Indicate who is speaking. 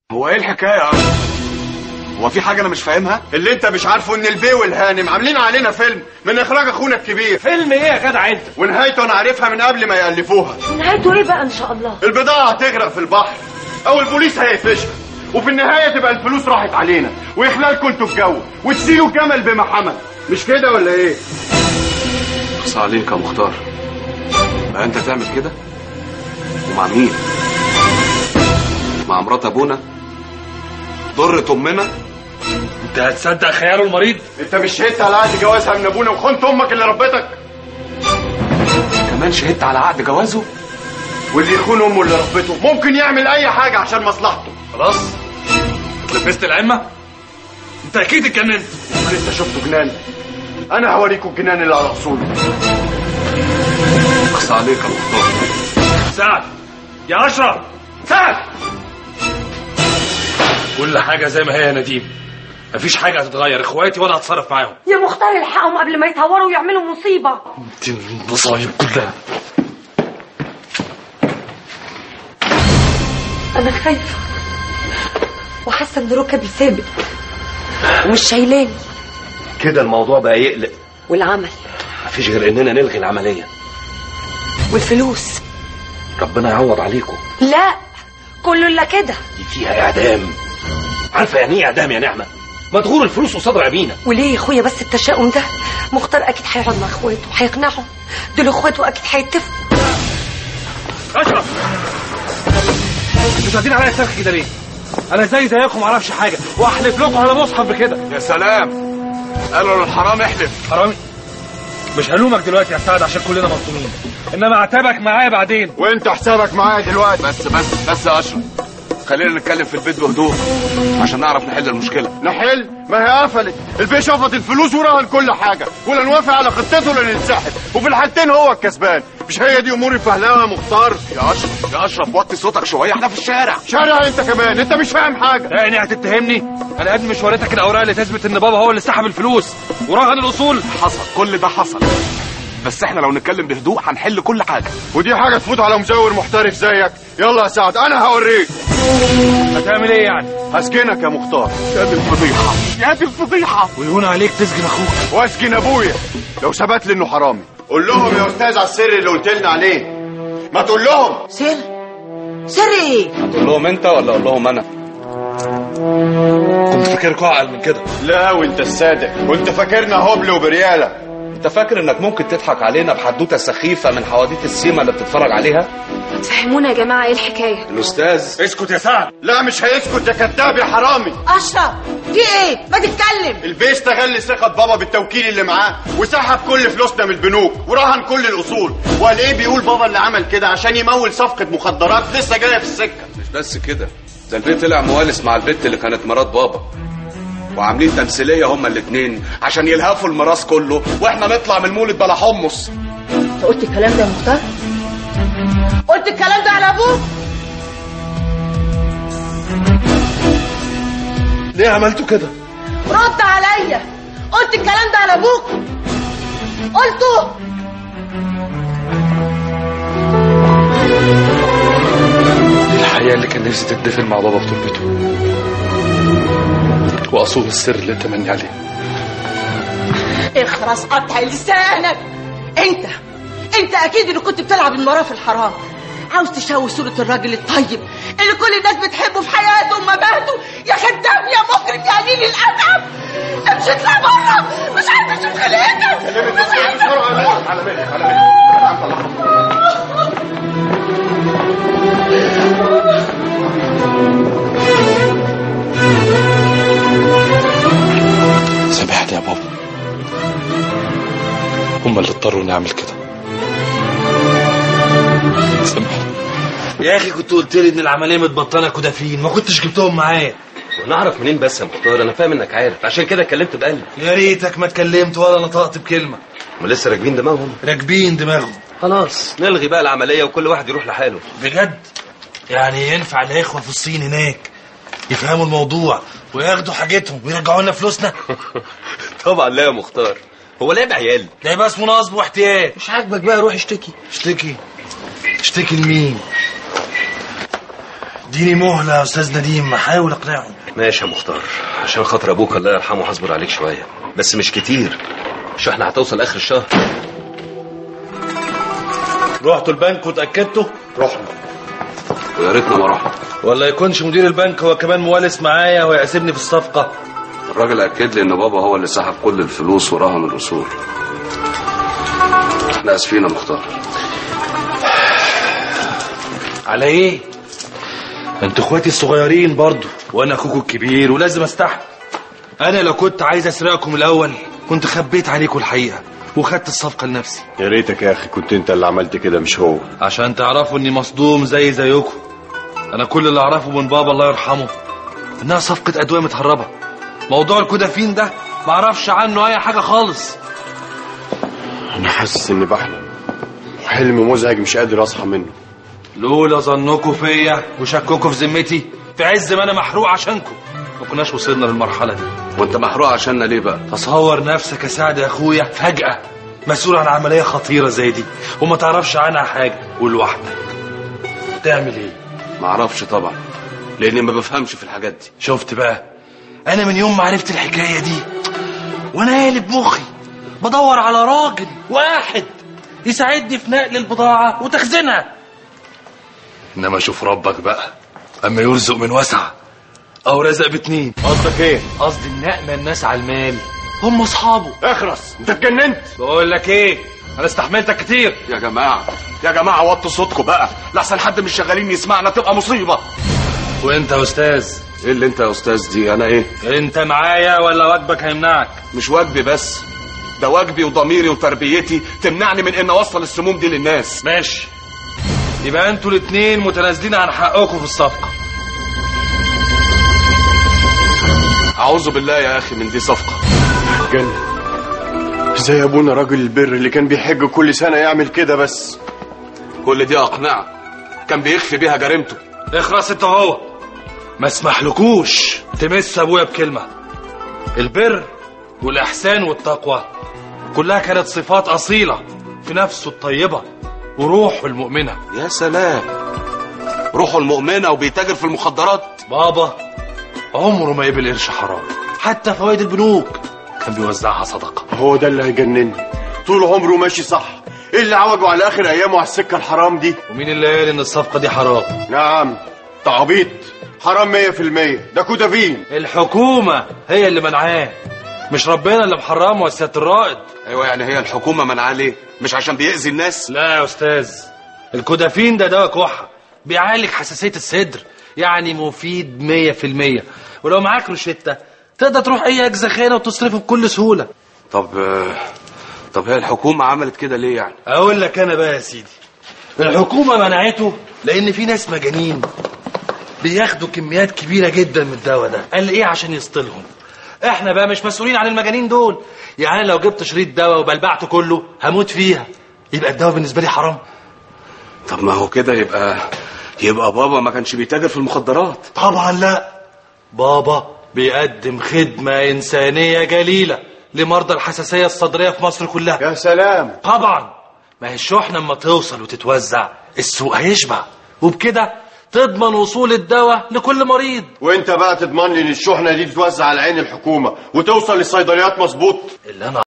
Speaker 1: هو ايه الحكايه اصلا هو في حاجه انا مش فاهمها
Speaker 2: اللي انت مش عارفه ان البي والهانم عاملين علينا فيلم من اخراج اخونا الكبير
Speaker 3: فيلم ايه يا جدع انت
Speaker 2: ونهايته انا عارفها من قبل ما يالفوها
Speaker 4: نهايته ايه بقى ان شاء الله
Speaker 2: البضاعه هتغرق في البحر او البوليس هيقفشها وفي النهايه تبقى الفلوس راحت علينا ويخلالكم انتوا الجو وتسيلوا الجمل بما حمل مش كده ولا ايه
Speaker 1: بص عليك يا مختار بقى انت تعمل كده ومع مين مع مرات ابونا ضرت امنا
Speaker 3: انت هتصدق خياله المريض
Speaker 2: انت مش شهدت على عقد جوازها من ابونا وخنت امك اللي ربتك
Speaker 1: كمان شهدت على عقد جوازه
Speaker 2: واللي يخون امه اللي ربته ممكن يعمل اي حاجه عشان مصلحته
Speaker 3: خلاص اتلبست العمه انت اكيد اتجننت
Speaker 2: لسه شفتوا جنان انا هوريكم الجنان اللي على اصوله
Speaker 1: بص عليك يا مختار
Speaker 3: سعد يا اشرف سعد كل حاجه زي ما هي يا نديم مفيش حاجه هتتغير اخواتي وانا هتصرف معاهم
Speaker 4: يا مختار الحقهم قبل ما يتهوروا ويعملوا مصيبه
Speaker 3: دي المصايب كلها
Speaker 4: انا خايفه وحاسه ان ركبي ثابت ومش شايلاني
Speaker 5: كده الموضوع بقى يقلق
Speaker 4: والعمل
Speaker 5: مفيش غير اننا نلغي العمليه
Speaker 4: والفلوس
Speaker 5: ربنا يعوض عليكم
Speaker 4: لا كله الا كده
Speaker 5: دي فيها اعدام عارفه يعني ايه اعدام يا نعمه مدغور الفلوس قصاد رعبينا
Speaker 4: وليه يا اخويا بس التشاؤم ده مختار اكيد هيقعد مع اخواته وهيقنعهم دول اخواته اكيد هيتفقوا
Speaker 3: اشرف انتوا شادين عليا السلك كده ليه؟ انا زي زيكم معرفش حاجه واحلف لكم على مصحف بكده
Speaker 1: يا سلام قالوا للحرام احلف
Speaker 3: حرامي مش هلومك دلوقتي يا سعد عشان كلنا مظلومين انما اعتبك معايا بعدين
Speaker 2: وانت حسابك معايا دلوقتي
Speaker 1: بس بس بس يا اشرف خلينا نتكلم في البيت بهدوء عشان نعرف نحل المشكله
Speaker 2: نحل ما هي قفلت البيه شفط الفلوس ورهن كل حاجه ولا نوافق على خطته ولا ننسحب وفي الحالتين هو الكسبان مش هي دي امور الفهلاوه يا مختار
Speaker 1: يا اشرف يا اشرف وطي صوتك شويه احنا في الشارع
Speaker 2: شارع انت كمان انت مش فاهم حاجه
Speaker 3: يعني هتتهمني انا قد مش وريتك الاوراق اللي تثبت ان بابا هو اللي سحب الفلوس وراهن الاصول
Speaker 1: حصل كل ده حصل بس احنا لو نتكلم بهدوء هنحل كل حاجه
Speaker 2: ودي حاجه تفوت على مزور محترف زيك يلا يا سعد انا هوريك
Speaker 3: هتعمل ايه يعني
Speaker 2: هسكنك يا مختار
Speaker 1: يا دي الفضيحه يا دي الفضيحه
Speaker 3: ويهون عليك تسجن اخوك
Speaker 2: واسكن ابويا لو ثبت لي انه حرامي قول لهم يا استاذ على السر اللي قلت لنا عليه ما تقول لهم
Speaker 6: سر سر ايه
Speaker 1: هتقول لهم انت ولا اقول لهم انا
Speaker 3: كنت فاكركوا اعقل من كده
Speaker 2: لا وانت الصادق وانت فاكرنا هبل وبرياله
Speaker 1: انت فاكر انك ممكن تضحك علينا بحدوته سخيفه من حواديت السيما اللي بتتفرج عليها
Speaker 4: فهمونا يا جماعه ايه الحكايه
Speaker 1: الاستاذ
Speaker 3: اسكت يا سعد
Speaker 2: لا مش هيسكت يا كذاب يا حرامي
Speaker 6: اشرف في ايه ما تتكلم
Speaker 2: البيه استغل ثقة بابا بالتوكيل اللي معاه وسحب كل فلوسنا من البنوك ورهن كل الأصول وقال إيه بيقول بابا اللي عمل كده عشان يمول صفقة مخدرات لسه جاية في السكة
Speaker 1: مش بس كده ده البيت طلع موالس مع البت اللي كانت مرات بابا وعاملين تمثيليه هما الاتنين عشان يلهفوا الميراث كله واحنا نطلع من المولد بلا حمص
Speaker 6: انت قلت الكلام ده يا مختار قلت الكلام ده على ابوك
Speaker 3: ليه عملتوا كده
Speaker 6: رد عليا قلت الكلام ده على ابوك قلته
Speaker 3: دي الحقيقه اللي كان نفسي تتدفن مع بابا في تربته واصول السر اللي تمني عليه
Speaker 6: اخرس قطع لسانك انت انت اكيد اللي كنت بتلعب المراه في الحرام عاوز تشوه صورة الراجل الطيب اللي كل الناس بتحبه في حياته ومماته يا خدام يا مجرم يا قليل الأدب امشي اطلع بره مش عايز اشوف خلقتك مش عايز
Speaker 3: سامحني يا بابا هما اللي اضطروا نعمل كده سامحني
Speaker 7: يا اخي كنت قلت لي ان العمليه متبطنه كدافين ما كنتش جبتهم معايا
Speaker 5: ونعرف منين بس يا مختار انا فاهم انك عارف عشان كده اتكلمت بقلب
Speaker 7: يا ريتك ما اتكلمت ولا نطقت بكلمه
Speaker 5: ما لسه راكبين دماغهم
Speaker 7: راكبين دماغهم
Speaker 5: خلاص نلغي بقى العمليه وكل واحد يروح لحاله
Speaker 7: بجد يعني ينفع الاخوه في الصين هناك يفهموا الموضوع وياخدوا حاجتهم ويرجعوا لنا فلوسنا
Speaker 5: طبعا لا يا مختار هو لعب عيال
Speaker 7: ده يبقى اسمه نصب واحتيال
Speaker 5: مش عاجبك بقى روح اشتكي
Speaker 7: اشتكي اشتكي لمين اديني مهله يا استاذ نديم احاول اقنعهم
Speaker 5: ماشي يا مختار عشان خاطر ابوك الله يرحمه هصبر عليك شويه بس مش كتير مش احنا هتوصل اخر الشهر
Speaker 7: رحتوا البنك وتاكدتوا
Speaker 2: رحنا
Speaker 1: ويا ريتنا ما رحنا
Speaker 7: ولا يكونش مدير البنك هو كمان موالس معايا ويحاسبني في الصفقه
Speaker 1: الراجل اكد لي ان بابا هو اللي سحب كل الفلوس ورهن الاصول احنا اسفين يا مختار
Speaker 7: على ايه انتوا اخواتي الصغيرين برضو وانا اخوكم الكبير ولازم استحمل انا لو كنت عايز اسرقكم الاول كنت خبيت عليكم الحقيقه وخدت الصفقه لنفسي
Speaker 2: يا ريتك يا اخي كنت انت اللي عملت كده مش هو
Speaker 7: عشان تعرفوا اني مصدوم زي زيكم انا كل اللي اعرفه من بابا الله يرحمه انها صفقه ادويه متهربه موضوع الكودافين ده معرفش عنه اي حاجه خالص
Speaker 2: انا حاسس اني بحلم حلم مزعج مش قادر اصحى منه
Speaker 7: لولا ظنكم فيا وشككوا في ذمتي في عز ما انا محروق عشانكم ما كناش وصلنا للمرحله دي
Speaker 1: وانت محروق عشاننا ليه بقى
Speaker 7: تصور نفسك يا سعد يا اخويا فجأة مسؤول عن عملية خطيرة زي دي وما تعرفش عنها حاجة ولوحدك تعمل ايه
Speaker 1: معرفش طبعا لاني ما بفهمش في الحاجات دي
Speaker 7: شفت بقى انا من يوم ما عرفت الحكاية دي وانا قالب مخي بدور على راجل واحد يساعدني في نقل البضاعة وتخزينها انما شوف ربك بقى اما يرزق من وسع او رزق باتنين
Speaker 2: قصدك ايه
Speaker 7: قصدي النقمة الناس على المال هم اصحابه
Speaker 2: اخرس انت اتجننت
Speaker 7: بقول لك ايه انا استحملتك كتير
Speaker 1: يا جماعه يا جماعه وطوا صوتكم بقى لحسن حد من الشغالين يسمعنا تبقى مصيبه
Speaker 7: وانت يا استاذ
Speaker 1: ايه اللي انت يا استاذ دي انا ايه
Speaker 7: انت معايا ولا واجبك هيمنعك
Speaker 1: مش واجبي بس ده واجبي وضميري وتربيتي تمنعني من ان اوصل السموم دي للناس
Speaker 7: ماشي يبقى انتوا الاتنين متنازلين عن حقكم في الصفقة
Speaker 1: اعوذ بالله يا اخي من دي صفقه
Speaker 2: اتجنن زي ابونا راجل البر اللي كان بيحج كل سنه يعمل كده بس
Speaker 1: كل دي اقنعه كان بيخفي بيها جريمته
Speaker 7: اخرس انت هو ما اسمحلكوش تمس ابويا بكلمة البر والاحسان والتقوى كلها كانت صفات اصيلة في نفسه الطيبة وروحه المؤمنة
Speaker 1: يا سلام روحه المؤمنه وبيتاجر في المخدرات
Speaker 7: بابا عمره ما يقبل قرش حرام حتى فوائد البنوك كان بيوزعها صدقة
Speaker 2: هو ده اللي هيجنني طول عمره ماشي صح ايه اللي عوجه على اخر ايامه على السكه الحرام دي
Speaker 7: ومين اللي قال ان الصفقة دي حرام
Speaker 2: نعم تعبيط حرام مية في المية ده كودافين
Speaker 7: الحكومة هي اللي منعاه مش ربنا اللي محرمه يا سيادة الرائد
Speaker 1: ايوه يعني هي الحكومه منعاه ليه مش عشان بيأذي الناس
Speaker 7: لا يا استاذ الكودافين ده دواء كحة بيعالج حساسية الصدر يعني مفيد مية في المية ولو معاك روشتة تقدر تروح اي اجزاء خانة وتصرفه بكل سهولة
Speaker 1: طب آه، طب هي الحكومه عملت كده ليه يعني
Speaker 7: اقول لك انا بقى يا سيدي الحكومة منعته لان في ناس مجانين بياخدوا كميات كبيرة جدا من الدواء ده قال ايه عشان يسطلهم احنا بقى مش مسؤولين عن المجانين دول يعني لو جبت شريط دواء وبلبعته كله هموت فيها يبقى الدواء بالنسبة لي حرام
Speaker 1: طب ما هو كده يبقى يبقى بابا ما كانش بيتاجر في المخدرات
Speaker 7: طبعا لا بابا بيقدم خدمة إنسانية جليلة لمرضى الحساسية الصدرية في مصر كلها
Speaker 2: يا سلام
Speaker 7: طبعا ما هي الشحنة اما توصل وتتوزع السوق هيشبع وبكده تضمن وصول الدواء لكل مريض
Speaker 2: وانت بقى تضمن لي ان الشحنه دي تتوزع على عين الحكومه وتوصل للصيدليات مظبوط
Speaker 7: اللي انا